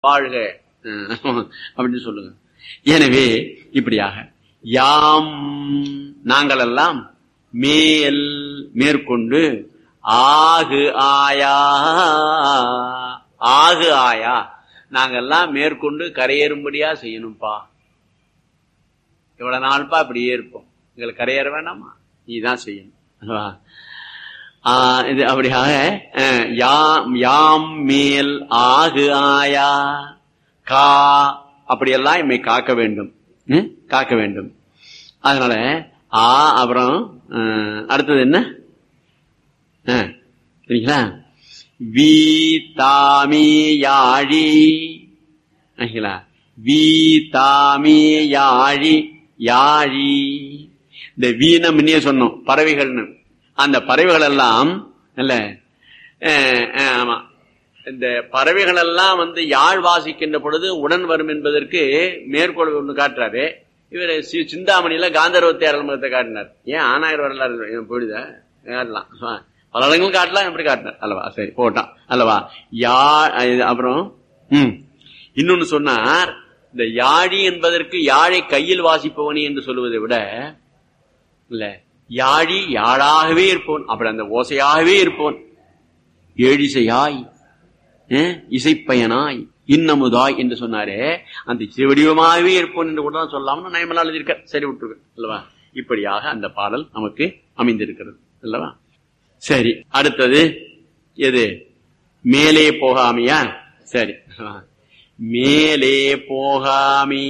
வாழ்க அஹ் அப்படின்னு சொல்லுங்க எனவே இப்படியாக யாம் நாங்கள் எல்லாம் மேல் மேற்கொண்டு ஆகு ஆயா ஆகு ஆயா நாங்கெல்லாம் மேற்கொண்டு கரையேறும்படியா செய்யணும்பா இவ்வளவு நாள்பா அப்படியே இருப்போம் எங்களுக்கு கரையேற வேண்டாமா நீதான் செய்யணும் அல்லவா? ஆஹ் இது அப்படியாக அஹ், யாம் யாம் மேல் ஆகு ஆயா கா அப்படியெல்லாம் இம்மை காக்க வேண்டும் ம்? காக்க வேண்டும் அதனால ஆ அப்புறம் அஹ், அடுத்தது என்ன அஹ், சரிங்களா வி தாமி யாழி சரிங்களா வி தாமி யாழி யாழி இந்த வீண முன்னே சொன்னோம் பறவைகள்னு அந்த பறவைகள் எல்லாம் இல்ல அஹ், அஹ், ஆமா இந்த பறவைகள் எல்லாம் வந்து யாழ் வாசிக்கின்ற பொழுது உடன் வரும் என்பதற்கு மேற்கோள் ஒண்ணு காட்டுறாரு இவர் சி- சிந்தாமணியில காந்தர்வ தேரல் மதத்தை காட்டினார் ஏன் ஆனாயிரம் வரலாறு ஏன் போயிடுதா காட்டலாம் ஆ, பல இடங்களும் காட்டலாம் எப்படி காட்டினார் அல்லவா சரி போட்டான் அல்லவா யா இது அப்புறம் ம் இன்னொன்னு சொன்னார் இந்த யாழி என்பதற்கு யாழை கையில் வாசிப்பவனி என்று சொல்லுவதை விட இல்ல யாழி யாழாகவே இருப்போன் அப்படி அந்த ஓசையாகவே இருப்போன் ஏழிசையாய் அஹ், இசைப்பயனாய் இன்னமுதாய் என்று சொன்னாரே அந்த சிவடிவமாகவே இருப்போன் என்று கூட தான் சொல்லாமல் நயமலா எழுதியிருக்க சரி விட்டுருக்க அல்லவா இப்படியாக அந்த பாடல் நமக்கு அமைந்திருக்கிறது அல்லவா சரி அடுத்தது எது மேலே போகாமியா சரி மேலே போகாமி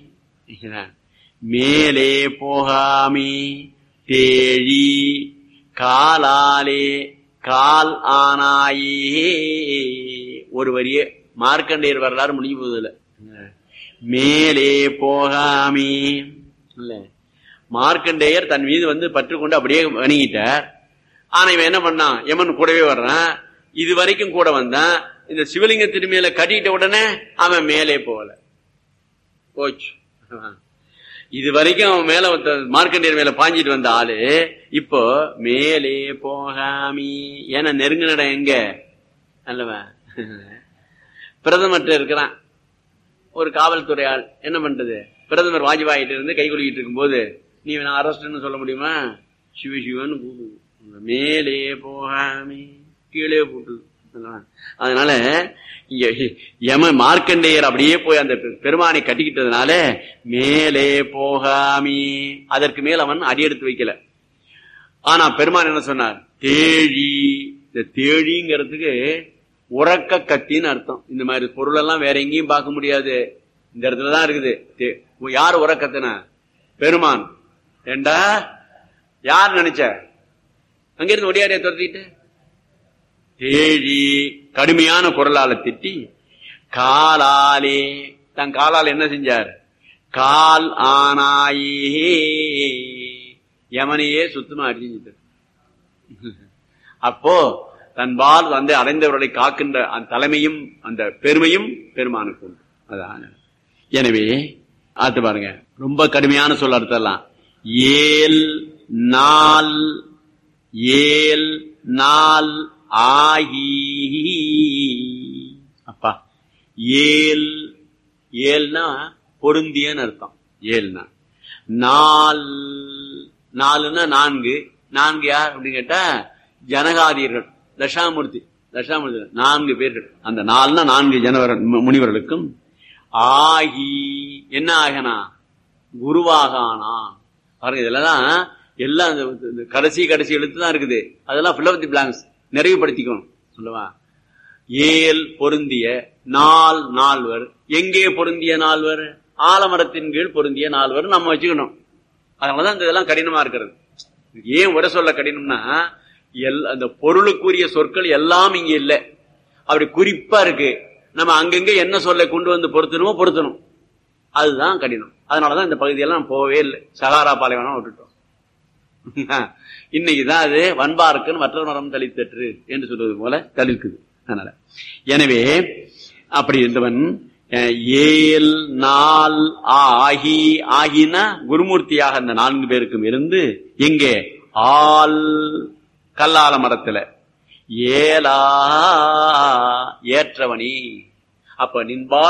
மேலே போகாமி தேழி காலாலே கால் ஆனாயே ஒரு வரிய மார்க்கண்டேயர் வரலாறு முடிஞ்சு போகுதுல மேலே போகாமி இல்ல மார்க்கண்டேயர் தன் மீது வந்து பற்றுக்கொண்டு அப்படியே வணங்கிட்டார் ஆனா இவன் என்ன பண்ணான் யமன் கூடவே வர்றான் இது வரைக்கும் கூட வந்தான் இந்த சிவலிங்க திருமையில கட்டிட்ட உடனே அவன் மேலே போகல போச்சு இது வரைக்கும் அவன் மேல ஒருத்த- மார்க்கண்டேயர் மேல பாஞ்சிட்டு வந்த ஆளு இப்போ மேலே போகாமி ஏன்னா நெருங்கின இடம் எங்க அல்லவா பிரதமர்கிட்ட இருக்கிறான் ஒரு காவல்துறை ஆள் என்ன பண்றது பிரதமர் வாஜ்பாயிட்ட இருந்து கை குலுக்கிட்டு இருக்கும்போது நீ நான் அரெஸ்ட்னு சொல்ல முடியுமா சிவ சிவன்னு கூப்பிடு மேலே போகாமே கீழே போட்டுது அதனால இங்க யம மார்க்கண்டேயர் அப்படியே போய் அந்த பெ- பெருமானை கட்டிக்கிட்டதுனால மேலே போகாமி அதற்கு மேல் அவன் அடியெடுத்து வைக்கல ஆனா பெருமான் என்ன சொன்னார் தேழி இந்த தேழிங்கிறதுக்கு உறக்க கத்தின்னு அர்த்தம் இந்த மாதிரி பொருள் எல்லாம் வேற எங்கேயும் பார்க்க முடியாது இந்த இடத்துலதான் இருக்குது தே- யார் உறக்கத்தின பெருமான் ஏண்டா யார் நினைச்ச அங்கிருந்து ஒடியாரிய துரத்திட்டு தேழி கடுமையான குரலால திட்டி காலாலே தன் காலால் என்ன செஞ்சார் கால் ஆனாயே யமனையே சுத்தமா அடிஞ்சிட்டு அப்போ தன்பால் வந்து அடைந்தவர்களை காக்கின்ற அந்த தலைமையும் அந்த பெருமையும் பெருமானுக்கு உண்டு அதான் எனவே ஆத்து பாருங்க ரொம்ப கடுமையான சொல்ல அர்த்தம்லாம் ஏல் நாள் ஏல் நாள் ஆகி அப்பா ஏல் ஏல்னா பொருந்தியன்னு அர்த்தம் ஏல்னா நால் நாலுன்னா நான்கு நான்கு யார் அப்படின்னு கேட்டா ஜனகாதியர்கள் தசாமூர்த்தி தசாமூர்த்தி நான்கு பேர்கள் அந்த நாலுனா நான்கு ஜனவர முனிவர்களுக்கும் ஆகி என்ன ஆகனா குருவாக ஆனா பாருங்க இதெல்லாம் எல்லாம் இந்த- இந்த கடைசி கடைசி எழுத்து தான் இருக்குது அதெல்லாம் fill up the blanks நிறைவுபடுத்திக்கணும் சொல்லுவா ஏல் பொருந்திய நாள் நால்வர் எங்கே பொருந்திய நால்வர் ஆலமரத்தின் கீழ் பொருந்திய நால்வர் நம்ம வச்சுக்கணும் அதனாலதான் இந்த இதெல்லாம் கடினமா இருக்கிறது ஏன் உரை சொல்ல கடினம்னா எல் அந்த பொருளுக்குரிய சொற்கள் எல்லாம் இங்க இல்ல அப்படி குறிப்பா இருக்கு நம்ம அங்கங்க என்ன சொல்ல கொண்டு வந்து பொருத்தணுமோ பொருத்தணும் அதுதான் கடினம் அதனாலதான் இந்த பகுதியெல்லாம் போகவே இல்லை சகாரா பாலைவனம் விட்டுட்டோம் இன்னைக்குதான் அது வன்பார்க்குன்னு மற்ற மரம் தளித்தற்று என்று சொல்வது போல தளிர்க்குது அதனால எனவே அப்படி இருந்தவன் அஹ், ஏல் நாள் ஆகி ஆகினா குருமூர்த்தியாக அந்த நான்கு பேருக்கும் இருந்து எங்கே ஆல் கல்லால மரத்துல ஏலா ஏற்றவனி அப்ப நின்பா